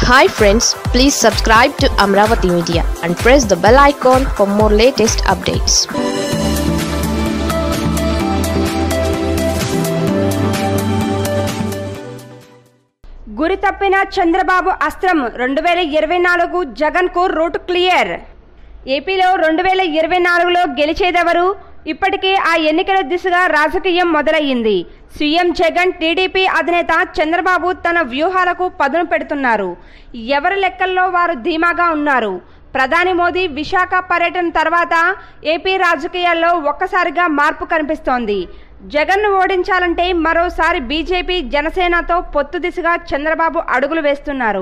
hi friends please subscribe to Amaravati media and press the bell icon for more latest updates గురి తప్పిన చంద్రబాబు అస్త్రం రెండు వేల ఇరవై నాలుగు జగన్కు రూట్ క్లియర్ ఏపీలో రెండు వేల ఇరవై నాలుగులో గెలిచేదెవరు ఇప్పటికే ఆ ఎన్నికల దిశగా రాజకీయం మొదలయ్యింది సీఎం జగన్ టీడీపీ అధినేత చంద్రబాబు తన వ్యూహాలకు పదును పెడుతున్నారు ఎవరి లెక్కల్లో వారు ధీమాగా ఉన్నారు ప్రధాని మోదీ విశాఖ పర్యటన తర్వాత ఏపీ రాజకీయాల్లో ఒక్కసారిగా మార్పు కనిపిస్తోంది జగన్ను ఓడించాలంటే మరోసారి బీజేపీ జనసేనతో పొత్తు దిశగా చంద్రబాబు అడుగులు వేస్తున్నారు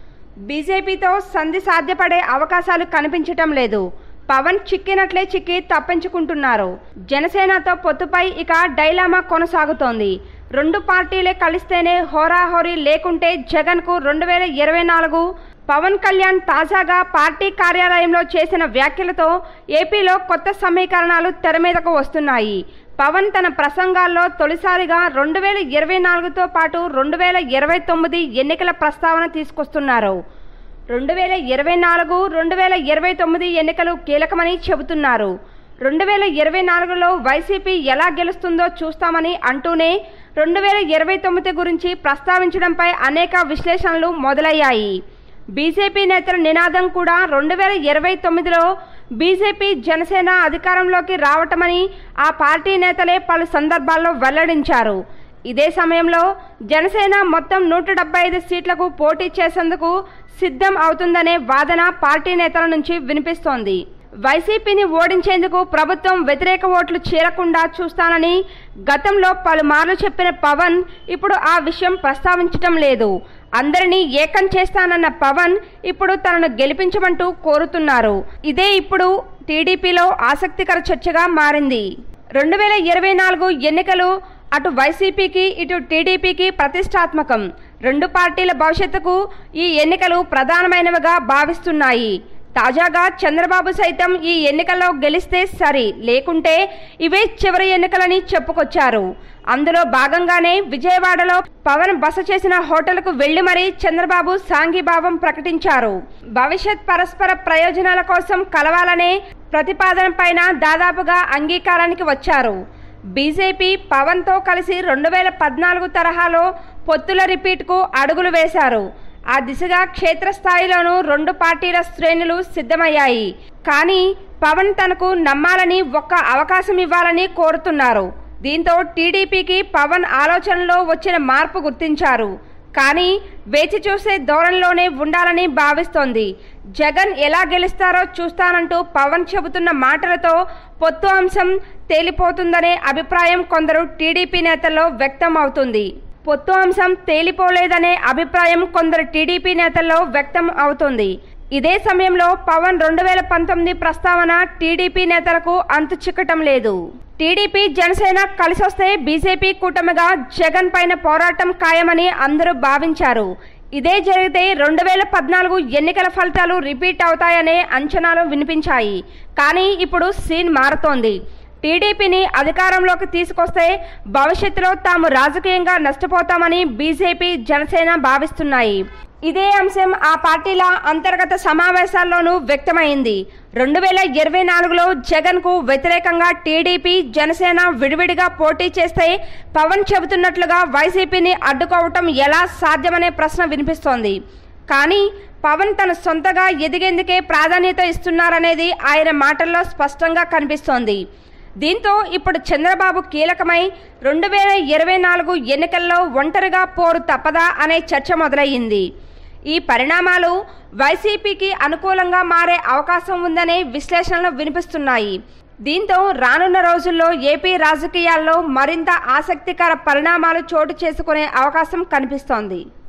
బీజేపీతో సంధి సాధ్యపడే అవకాశాలు కనిపించటం లేదు పవన్ చిక్కినట్లే చిక్కి తప్పించుకుంటున్నారు జనసేనతో పొత్తుపై ఇక డైలామా కొనసాగుతోంది రెండు పార్టీలే కలిస్తేనే హోరాహోరీ లేకుంటే జగన్కు రెండు వేల ఇరవై నాలుగు పవన్ కళ్యాణ్ తాజాగా పార్టీ కార్యాలయంలో చేసిన వ్యాఖ్యలతో ఏపీలో కొత్త సమీకరణాలు తెర మీదకు వస్తున్నాయి పవన్ తన ప్రసంగాల్లో తొలిసారిగా రెండు వేల ఇరవై నాలుగుతో పాటు రెండు వేల ఇరవై తొమ్మిది ఎన్నికల ప్రస్తావన తీసుకొస్తున్నారు రెండు వేల ఇరవై నాలుగు రెండు వేల ఇరవై తొమ్మిది ఎన్నికలు కీలకమని చెబుతున్నారు రెండు వేల ఇరవై నాలుగులో వైసీపీ ఎలా గెలుస్తుందో చూస్తామని అంటూనే రెండు వేల ఇరవై తొమ్మిది గురించి ప్రస్తావించడంపై అనేక విశ్లేషణలు మొదలయ్యాయి బీజేపీ నేతల నినాదం కూడా రెండు వేల ఇరవై తొమ్మిదిలో బీజేపీ జనసేన అధికారంలోకి రావటమని ఆ పార్టీ నేతలే పలు సందర్భాల్లో వెల్లడించారు ఇదే సమయంలో జనసేన మొత్తం నూట డెబ్బై ఐదు సీట్లకు పోటీ చేసేందుకు సిద్ధం అవుతుందనే వాదన పార్టీ నేతల నుంచి వినిపిస్తోంది వైసీపీని ఓడించేందుకు ప్రభుత్వం వ్యతిరేక ఓట్లు చేరకుండా చూస్తానని గతంలో పలుమార్లు చెప్పిన పవన్ ఇప్పుడు ఆ విషయం ప్రస్తావించటం లేదు అందరినీ ఏకం చేస్తానన్న పవన్ ఇప్పుడు తనను గెలిపించమంటూ కోరుతున్నారు ఇదే ఇప్పుడు టీడీపీలో ఆసక్తికర చర్చగా మారింది రెండు వేల ఇరవై నాలుగు ఎన్నికలు అటు వైసీపీకి ఇటు టీడీపీకి ప్రతిష్టాత్మకం రెండు పార్టీల భవిష్యత్తుకు ఈ ఎన్నికలు ప్రధానమైనవిగా భావిస్తున్నాయి తాజాగా చంద్రబాబు సైతం ఈ ఎన్నికల్లో గెలిస్తే సరి లేకుంటే ఇవే చివరి ఎన్నికలని చెప్పుకొచ్చారు అందులో భాగంగానే విజయవాడలో పవన్ బస చేసిన హోటల్కు వెళ్లి మరీ చంద్రబాబు సాంఘీభావం ప్రకటించారు భవిష్యత్ పరస్పర ప్రయోజనాల కోసం కలవాలనే ప్రతిపాదన పైన దాదాపుగా అంగీకారానికి వచ్చారు బీజేపీ పవన్తో కలిసి రెండు వేల పద్నాలుగు తరహాలో పొత్తుల రిపీట్కు అడుగులు వేశారు ఆ దిశగా క్షేత్రస్థాయిలోనూ రెండు పార్టీల శ్రేణులు సిద్ధమయ్యాయి కానీ పవన్ తనకు నమ్మాలని ఒక్క అవకాశం ఇవ్వాలని కోరుతున్నారు దీంతో టీడీపీకి పవన్ ఆలోచనలో వచ్చిన మార్పు గుర్తించారు కానీ వేచి చూసే ధోరణిలోనే ఉండాలని భావిస్తోంది జగన్ ఎలా గెలుస్తారో చూస్తానంటూ పవన్ చెబుతున్న మాటలతో పొత్తు అంశం తేలిపోతుందనే అభిప్రాయం కొందరు టీడీపీ నేతల్లో వ్యక్తం అవుతుంది పొత్తు అంశం తేలిపోలేదనే అభిప్రాయం కొందరు టీడీపీ నేతల్లో వ్యక్తం అవుతుంది ఇదే సమయంలో పవన్ రెండు వేల పంతొమ్మిది ప్రస్తావన టీడీపీ నేతలకు అంతు చిక్కటం లేదు టీడీపీ జనసేన కలిసొస్తే బీజేపీ కూటమిగా జగన్ పైన పోరాటం ఖాయమని అందరూ భావించారు ఇదే జరిగితే రెండు వేల పద్నాలుగు ఎన్నికల ఫలితాలు రిపీట్ అవుతాయనే అంచనాలు వినిపించాయి కానీ ఇప్పుడు సీన్ మారుతోంది టీడీపీని అధికారంలోకి తీసుకొస్తే భవిష్యత్తులో తాము రాజకీయంగా నష్టపోతామని బీజేపీ జనసేన భావిస్తున్నాయి ఇదే అంశం ఆ పార్టీల అంతర్గత సమావేశాల్లోనూ వ్యక్తమైంది రెండు వేల ఇరవై నాలుగులో జగన్కు వ్యతిరేకంగా టీడీపీ జనసేన విడివిడిగా పోటీ చేస్తే పవన్ చెబుతున్నట్లుగా వైసీపీని అడ్డుకోవటం ఎలా సాధ్యమనే ప్రశ్న వినిపిస్తోంది కానీ పవన్ తన సొంతగా ఎదిగేందుకే ప్రాధాన్యత ఇస్తున్నారనేది ఆయన మాటల్లో స్పష్టంగా కనిపిస్తోంది దీంతో ఇప్పుడు చంద్రబాబు కీలకమై రెండు వేల ఇరవై నాలుగు ఎన్నికల్లో ఒంటరిగా పోరు తప్పదా అనే చర్చ మొదలయ్యింది ఈ పరిణామాలు వైసీపీకి అనుకూలంగా మారే అవకాశం ఉందనే విశ్లేషణలు వినిపిస్తున్నాయి దీంతో రానున్న రోజుల్లో ఏపీ రాజకీయాల్లో మరింత ఆసక్తికర పరిణామాలు చోటు చేసుకునే అవకాశం కనిపిస్తోంది